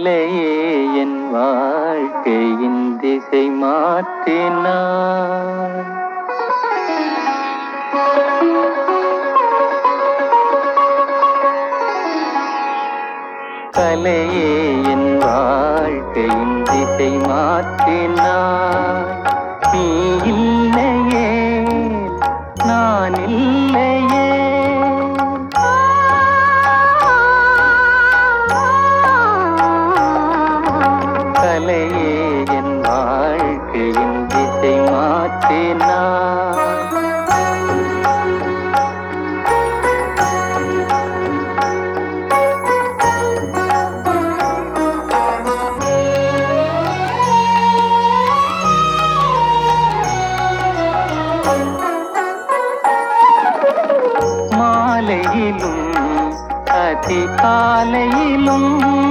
கலையே என் வாழ்க்கையின் திசை மாற்றினார் கலையே என் வாழ்க்கையின் திசை மாற்றினார் நீ இல்லையே நான் இல்லையே கலையே என் வாழ்க்கையின் திசை மாற்றினார் மாலையிலும் அதிகாலையிலும்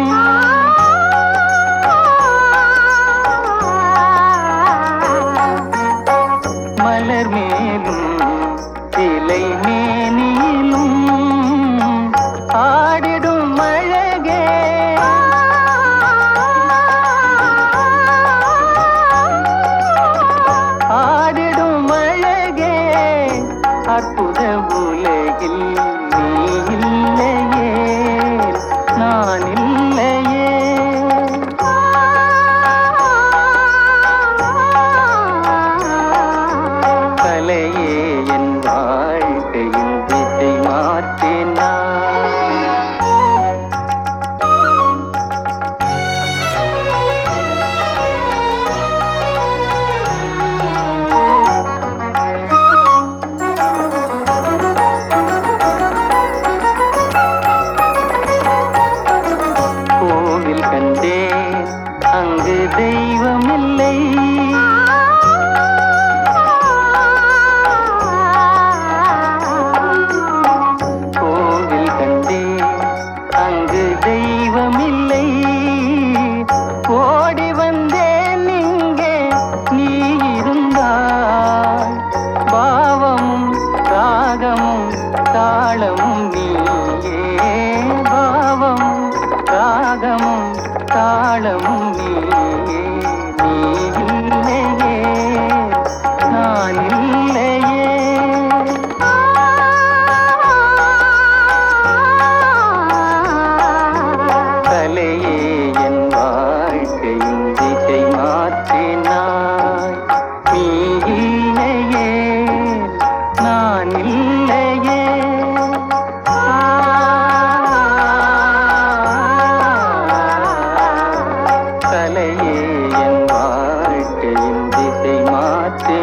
மலர் மேலும் சிலை மேனியிலும் ஆடிடும் அழகே ஆடிடும் அழகே அற்புத உலகில் நீ இல்லையே நான் இல்லையே கலையே என் வாழ்க்கையின் திசை மாற்றினார் கோவில் கண்டேன் அங்கு தெய்வமில்லை கோவில் கண்டேன் அங்கு தெய்வமில்லை ஓடி வந்தேன் இங்கே நீ இருந்தாய் பாவமும் ராகமும் தாளமும் நீயே பாவமும் ராகமும் தாளமும் நீயே நீ இல்லையே நான் இல்லையே கலையே என் வாழ்க்கையின் திசை மாற்றினாய் நீ இல்லையே நான் இல்லையே கலையே என் வாழ்க்கையின் திசை மாற்றினாய்